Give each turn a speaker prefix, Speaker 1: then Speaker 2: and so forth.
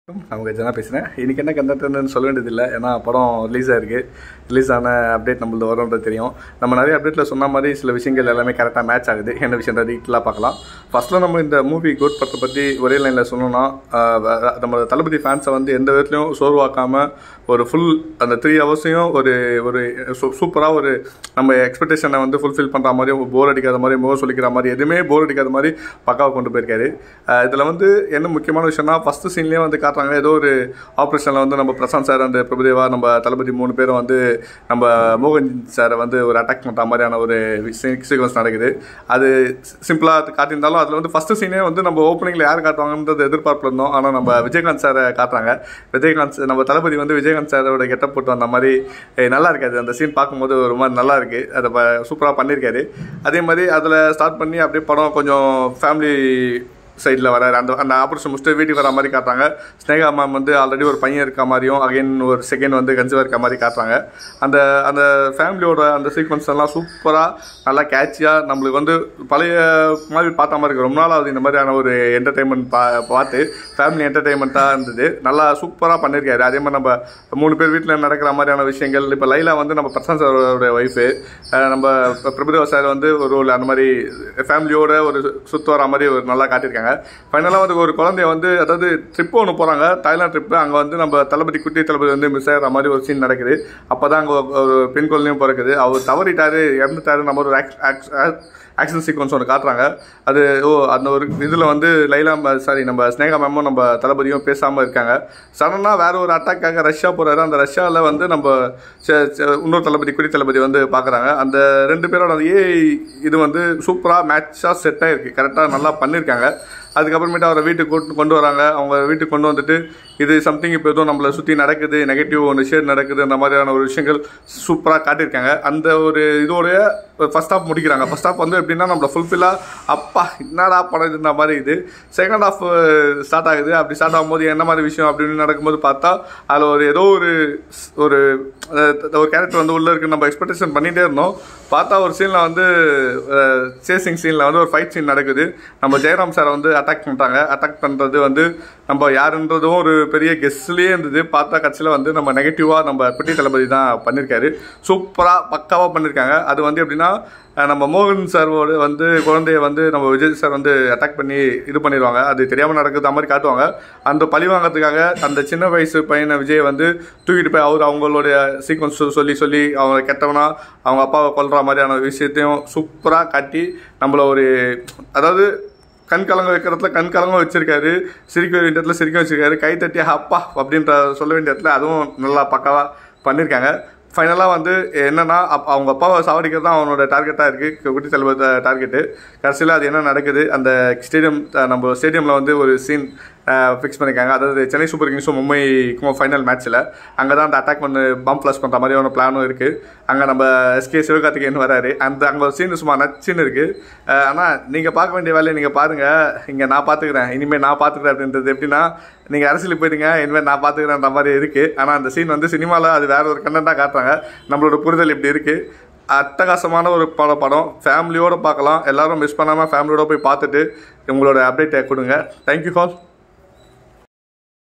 Speaker 1: அவங்க ஜனா பேசுகிறேன் இன்றைக்கி என்ன கண்டென்ட்னு சொல்ல வேண்டியதில்லை ஏன்னா படம் ரிலீஸ் ஆயிருக்கு ரிலீஸ் ஆன அப்டேட் நம்மளது வரும்ன்றது தெரியும் நம்ம நிறைய அப்டேட்டில் சொன்ன மாதிரி சில விஷயங்கள் எல்லாமே கரெக்டாக மேட்ச் ஆகுது என்ன விஷயம் டீட்டெயிலாக பார்க்கலாம் ஃபஸ்ட்டில் நம்ம இந்த மூவி கோட் படத்தை பற்றி ஒரே லைனில் சொல்லணும்னா ஆஹ் வ- நம்ம தளபதி ஃபேன்ஸை வந்து எந்த விதத்துலையும் சோர்வாக்காமல் ஒரு ஃபுல் அந்த த்ரீ ஹவர்ஸையும் ஒரு ஒரு சூப்பராக ஒரு நம்ம எக்ஸ்பெக்டேஷனை வந்து ஃபுல்ஃபில் பண்ணுற மாதிரி போர் அடிக்காத மாதிரி முகம் சொல்லிக்கிற மாதிரி எதுவுமே போர் அடிக்காத மாதிரி பக்காவாக கொண்டு போயிருக்காரு இதில் வந்து என்ன முக்கியமான விஷயம்னா ஃபஸ்ட்டு சீன்லேயே வந்து காட்டுறாங்க ஏதோ ஒரு ஆப்ரேஷனில் வந்து நம்ம பிரசாந்த் சார் அந்த பிரபுதேவா நம்ம தளபதி மூணு பேரும் வந்து நம்ம மோகன் சாரை வந்து ஒரு அட்டாக் பண்ணுற மாதிரியான ஒரு சீக்வன்ஸ் நடக்குது அது சிம்பிளாக காட்டியிருந்தாலும் அதில் வந்து ஃபஸ்ட்டு சீனே வந்து நம்ம ஓப்பனிங்கில் யார் காட்டுவாங்கன்றது எதிர்பார்ப்பில் இருந்தோம் ஆனால் நம்ம விஜயகாந்த் சாரை காட்டுறாங்க விஜயகாந்த் sir- நம்ம தளபதி வந்து விஜயகாந்த் சாரோட கெட்டப் போட்டு வந்த மாதிரி eh, நல்லா இருக்காது அந்த சீன் பார்க்கும்போது ஒரு மாதிரி நல்லா இருக்கு அதை சூப்பராக பண்ணியிருக்காரு அதே மாதிரி அதில் ஸ்டார்ட் பண்ணி அப்படியே படம் கொஞ்சம் ஃபேமிலி சைடில் வராரு அந்த அந்த ஆப்ரேஷன் முடிச்சுட்டு வீட்டுக்கு வர மாதிரி காட்டுறாங்க ஸ்னேகா மேம் வந்து ஆல்ரெடி ஒரு பையன் இருக்க மாதிரியும் அகைன் ஒரு செகண்ட் வந்து கன்சீவாக இருக்க மாதிரி காட்டுறாங்க அந்த அந்த ஃபேமிலியோட அந்த சீக்வன்ஸ் எல்லாம் சூப்பராக நல்லா கேட்சியாக நம்மளுக்கு வந்து பழைய மாதிரி பார்த்த மாதிரி இருக்கு ரொம்ப நாள் ஆகுது இந்த மாதிரியான ஒரு என்டர்டைன்மெண்ட் பா பார்த்து ஃபேமிலி என்டர்டைன்மெண்ட்டாக இருந்தது நல்லா சூப்பராக பண்ணியிருக்காரு அதே மாதிரி நம்ம மூணு பேர் வீட்டில் நடக்கிற மாதிரியான விஷயங்கள் இப்போ லைலா வந்து நம்ம பிரசாந்த் சாரோட ஒய்ஃபு நம்ம பிரபுதேவா சார் வந்து ஒரு ரோல் அந்த மாதிரி ஃபேமிலியோட ஒரு சுத்து வர மாதிரி ஒரு நல்லா காட்டியிருக்காங்க ஃபைனலாக வந்து ஒரு குழந்தைய வந்து அதாவது ட்ரிப்பு ஒன்று போகிறாங்க தாய்லாந்து ட்ரிப்பு அங்கே வந்து நம்ம தளபதி குட்டி தளபதி வந்து மிஸ் ஆகிற மாதிரி ஒரு சீன் நடக்குது அப்போ தான் அங்கே ஒரு பெண் குழந்தையும் பிறக்குது அவர் தவறிட்டாரு இறந்துட்டாரு நம்ம ஒரு ஆக்ஷன் சீக்வன்ஸ் ஒன்று காட்டுறாங்க அது ஓ அந்த ஒரு இதில் வந்து லைலா சாரி நம்ம ஸ்னேகா மேமும் நம்ம தளபதியும் பேசாமல் இருக்காங்க சடனாக வேற ஒரு அட்டாக்காக ரஷ்யா போகிறாரு அந்த ரஷ்யாவில் வந்து நம்ம ச- ச- இன்னொரு தளபதி குடி தளபதி வந்து பார்க்குறாங்க அந்த ரெண்டு பேரோட அந்த ஏ இது வந்து சூப்பராக மேட்சாக செட் ஆகிருக்கு கரெக்டாக நல்லா பண்ணியிருக்காங்க அதுக்கப்புறமேட்டு அவரை வீட்டுக்கு கொண்டு கொண்டு வராங்க அவங்க வீட்டுக்கு கொண்டு வந்துட்டு இது சம்திங் இப்போ எதுவும் நம்மளை சுற்றி நடக்குது நெகட்டிவ் ஒன்று ஷேர் நடக்குது அந்த மாதிரியான ஒரு விஷயங்கள் சூப்பராக காட்டியிருக்காங்க அந்த ஒரு இதோடைய ஃபர்ஸ்ட் ஹாஃப் முடிக்கிறாங்க ஃபர்ஸ்ட் ஹாஃப் வந்து எப்படின்னா நம்மளை ஃபுல்ஃபில்லாக அப்பா என்னடா படம் இதுன்ற மாதிரி இது செகண்ட் ஹாஃப் ஸ்டார்ட் ஆகுது அப்படி ஸ்டார்ட் ஆகும்போது என்ன மாதிரி விஷயம் அப்படின்னு நடக்கும்போது பார்த்தா அதில் ஒரு ஏதோ ஒரு ஸ்- ஒரு அஹ், ஒரு கேரக்டர் வந்து உள்ளே இருக்கு நம்ம எக்ஸ்பெக்டேஷன் பண்ணிகிட்டே இருந்தோம் பார்த்தா ஒரு சீனில் வந்து சேசிங் சீனில் வந்து ஒரு ஃபைட் சீன் நடக்குது நம்ம ஜெயராம் சாரை வந்து அட்டாக் பண்ணுறாங்க அட்டாக் பண்ணுறது வந்து நம்ம யாருன்றதும் ஒரு பெரிய கெஸ்ட்லேயே இருந்தது பார்த்தா கட்சியில் வந்து நம்ம நெகட்டிவாக நம்ம குட்டி தளபதி தான் பண்ணியிருக்காரு சூப்பராக பக்காவாக பண்ணியிருக்காங்க அது வந்து எப்படின்னா அஹ், நம்ம மோகன் சாரோட வந்து குழந்தைய வந்து நம்ம விஜய் சார் வந்து அட்டாக் பண்ணி இது பண்ணிடுவாங்க அது தெரியாமல் நடக்குது மாதிரி காட்டுவாங்க அந்த பழி வாங்குறதுக்காக அந்த சின்ன வயசு பையனை விஜய் வந்து தூக்கிட்டு போய் அவர் அவங்களுடைய சீக்வன்ஸ் சொல்லி சொல்லி அவங்க கெட்டவனா அவங்க அப்பாவை கொல்ற மாதிரியான விஷயத்தையும் சூப்பராக காட்டி நம்மள ஒரு அதாவது கண் கலங்க வைக்கிறதுல கண் கலங்க வச்சிருக்காரு சிரிக்க வேண்டிய இடத்துல சிரிக்க வச்சிருக்காரு கை தட்டி அப்பா அப்படின்ற சொல்ல வேண்டிய இடத்துல அதுவும் நல்லா பக்காவாக பண்ணியிருக்காங்க ஃபைனலாக வந்து என்னன்னா அப் அவங்க அப்பாவை சாவடிக்கிறது தான் அவனோட டார்கெட்டாக இருக்குது குட்டி தலைவர் டார்கெட்டு கடைசியில் அது என்ன நடக்குது அந்த ஸ்டேடியம் நம்ம ஸ்டேடியமில் வந்து ஒரு சீன் ஃபிக்ஸ் பண்ணியிருக்காங்க அதாவது சென்னை சூப்பர் கிங்ஸும் மும்பைக்கும் ஃபைனல் மேட்ச்சில் அங்கே தான் அந்த அட்டாக் பண்ணு பம்ப் ஃப்ளாஷ் பண்ணுற மாதிரியான பிளானும் இருக்குது அங்கே நம்ம எஸ்கே சிவகார்த்திகேயன் வராரு அந்த அங்கே ஒரு சீன் சும்மா நச்சுன்னு இருக்குது ஆனால் நீங்கள் பார்க்க வேண்டிய வேலையை நீங்கள் பாருங்கள் இங்கே நான் பார்த்துக்கிறேன் இனிமேல் நான் பார்த்துக்கிறேன் அப்படின்றது எப்படின்னா நீங்கள் அரசியலுக்கு போயிட்டீங்க இனிமேல் நான் பார்த்துக்கிறேன்ற மாதிரி இருக்குது ஆனால் அந்த சீன் வந்து சினிமாவில் அது வேற ஒரு கண்டென்ட்டாக காட்டுறாங்க நம்மளோட புரிதல் இப்படி இருக்குது அட்டகாசமான ஒரு பட படம் ஃபேமிலியோடு பார்க்கலாம் எல்லாரும் மிஸ் பண்ணாமல் ஃபேமிலியோட போய் பார்த்துட்டு உங்களோட அப்டேட்டை கொடுங்க தேங்க்யூ ஹால்